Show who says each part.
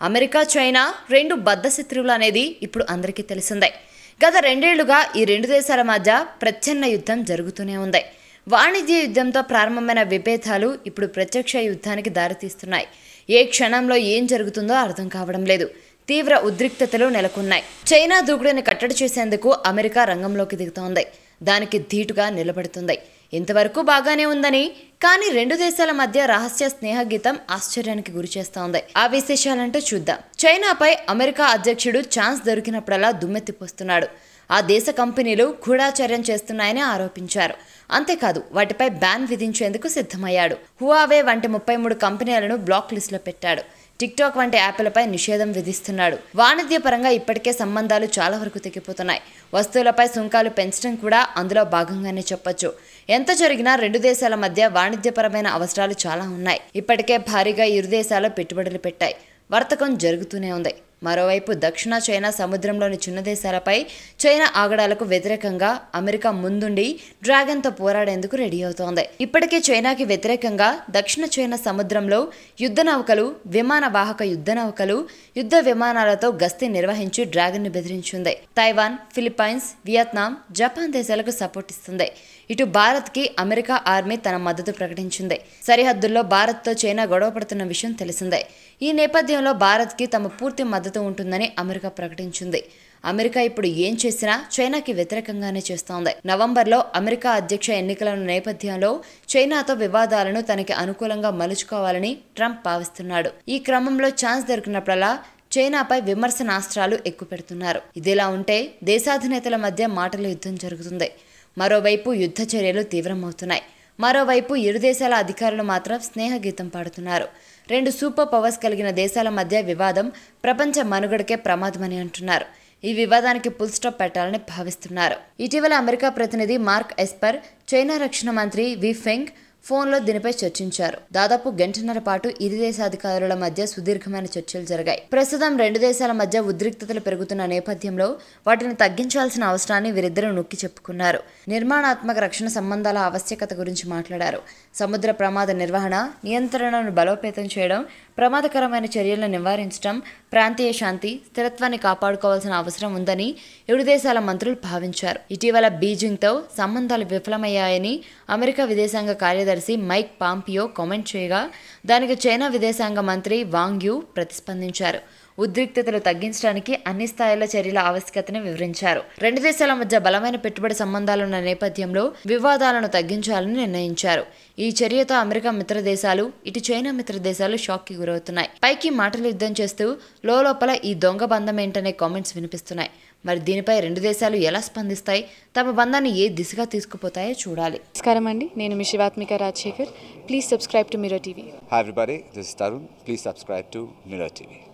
Speaker 1: America China రెండు బద్ధశత్రువులు అనేది ఇప్పుడు అందరికీ తెలిసిందే గత రెండేళ్లుగా ఈ రెండు దేశాల మధ్య ప్రచ్ఛన్న యుద్ధం జరుగుతూనే ఉంది వాణిజ్య యుద్ధంతో ప్రారంభమైన విభేదాలు ఇప్పుడు ప్రత్యక్ష యుద్ధానికి దారితీస్తున్నాయి ఏ క్షణంలో ఏం జరుగుతుందో అర్థం కావడం లేదు తీవ్ర ఉద్రిక్తతలు నెలకొన్నాయి చైనా దూకుడుని కట్టడి చేసేందుకు అమెరికా రంగంలోకి దిగుతోంది దానికి ధీటుగా నిలబడుతుంది ఇంతవరకు బాగానే ఉందని కానీ రెండు దేశాల మధ్య రహస్య స్నేహగీతం ఆశ్చర్యానికి గురిచేస్తోంది ఆ విశేషాలంటూ చూద్దాం చైనాపై అమెరికా అధ్యక్షుడు ఛాన్స్ దొరికినప్పుడల్లా దుమ్మెత్తిపోస్తున్నాడు ఆ దేశ కంపెనీలు గూఢాచర్యం చేస్తున్నాయని ఆరోపించారు అంతేకాదు వాటిపై బ్యాన్ విధించేందుకు సిద్ధమయ్యాడు హువావే వంటి ముప్పై మూడు కంపెనీలను బ్లాక్ లిస్టులో పెట్టాడు టిక్టాక్ వంటి యాప్లపై నిషేధం విధిస్తున్నాడు వాణిజ్యపరంగా ఇప్పటికే సంబంధాలు చాలా వరకు తెగిపోతున్నాయి వస్తువులపై సుంకాలు పెంచడం కూడా అందులో భాగంగానే చెప్పొచ్చు ఎంత జరిగినా రెండు దేశాల మధ్య వాణిజ్యపరమైన అవసరాలు చాలా ఉన్నాయి ఇప్పటికే భారీగా ఇరు దేశాలు పెట్టుబడులు పెట్టాయి వర్తకం జరుగుతూనే ఉంది మరోవైపు దక్షిణ చైనా సముద్రంలోని చిన్న దేశాలపై చైనా ఆగడాలకు వ్యతిరేకంగా అమెరికా ముందుండి డ్రాగన్తో పోరాడేందుకు రెడీ అవుతోంది ఇప్పటికే చైనాకి వ్యతిరేకంగా దక్షిణ చైనా సముద్రంలో యుద్ధ నౌకలు విమాన వాహక యుద్ధ నౌకలు యుద్ధ విమానాలతో గస్తీ నిర్వహించి డ్రాగన్ను బెదిరించింది తైవాన్ ఫిలిప్పైన్స్ వియత్నాం జపాన్ దేశాలకు సపోర్ట్ ఇస్తుంది ఇటు భారత్కి అమెరికా ఆర్మీ తన మద్దతు ప్రకటించింది సరిహద్దుల్లో భారత్తో చైనా గొడవ పడుతున్న విషయం తెలిసిందే ఈ నేపథ్యంలో భారత్కి తమ పూర్తి మద్దతు ఉంటుందని అమెరికా ప్రకటించింది అమెరికా ఇప్పుడు ఏం చేసినా చైనాకి వ్యతిరేకంగానే చేస్తోంది నవంబర్లో అమెరికా అధ్యక్ష ఎన్నికల నేపథ్యంలో చైనాతో వివాదాలను తనకి అనుకూలంగా మలుచుకోవాలని ట్రంప్ భావిస్తున్నాడు ఈ క్రమంలో ఛాన్స్ దొరికినప్పుడల్లా చైనాపై విమర్శనాస్త్రాలు ఎక్కుపెడుతున్నారు ఇదిలా ఉంటే దేశాధినేతల మధ్య మాటల యుద్ధం జరుగుతుంది మరోవైపు యుద్ధ చర్యలు తీవ్రమవుతున్నాయి మరోవైపు ఇరు దేశాల అధికారులు మాత్రం స్నేహగీతం పాడుతున్నారు రెండు సూపర్ పవర్స్ కలిగిన దేశాల మధ్య వివాదం ప్రపంచ మనుగడకే ప్రమాదమని అంటున్నారు ఈ వివాదానికి ఫుల్ స్టాప్ పెట్టాలని భావిస్తున్నారు ఇటీవల అమెరికా ప్రతినిధి మార్క్ ఎస్పర్ చైనా రక్షణ మంత్రి వి ఫెంగ్ ఫోన్లో దీనిపై చర్చించారు దాదాపు గంటన్నర పాటు ఇరు దేశాధికారుల మధ్య సుదీర్ఘమైన చర్చలు జరిగాయి ప్రస్తుతం రెండు దేశాల మధ్య ఉద్రిక్తతలు పెరుగుతున్న నేపథ్యంలో వాటిని తగ్గించాల్సిన అవసరాన్ని వీరిద్దరూ నొక్కి చెప్పుకున్నారు నిర్మాణాత్మక రక్షణ సంబంధాల ఆవశ్యకత గురించి మాట్లాడారు సముద్ర ప్రమాద నిర్వహణ నియంత్రణను బలోపేతం చేయడం ప్రమాదకరమైన చర్యలను నివారించడం ప్రాంతీయ శాంతి స్థిరత్వాన్ని కాపాడుకోవాల్సిన అవసరం ఉందని ఇరు దేశాల మంత్రులు భావించారు ఇటీవల బీజింగ్తో సంబంధాలు విఫలమయ్యాయని అమెరికా విదేశాంగ కార్యదర్శి మైక్ పాంపియో కామెంట్ చేయగా దానికి చైనా విదేశాంగ మంత్రి వాంగ్ యూ ప్రతిస్పందించారు ఉద్రిక్తతలు తగ్గించడానికి అన్ని స్థాయిల చర్యల ఆవశ్యకతను వివరించారు రెండు దేశాల మధ్య బలమైన పెట్టుబడి సంబంధాలున్న నేపథ్యంలో వివాదాలను తగ్గించాలని నిర్ణయించారు ఈ చర్యతో అమెరికా మిత్ర దేశాలు ఇటు చైనా మిత్ర దేశాలు షాక్కి గురవుతున్నాయి పైకి మాటలు యుద్ధం చేస్తూ లోపల ఈ దొంగ బంధం ఏంటనే కామెంట్స్ వినిపిస్తున్నాయి మరి దీనిపై రెండు దేశాలు ఎలా స్పందిస్తాయి తమ బంధాన్ని ఏ దిశగా తీసుకుపోతాయో చూడాలి
Speaker 2: నమస్కారం అండి నేను మీ Shivathmika Rajasekhar please subscribe to Mirror TV
Speaker 3: Hi everybody, this is Tarun. Please subscribe to Mirror TV.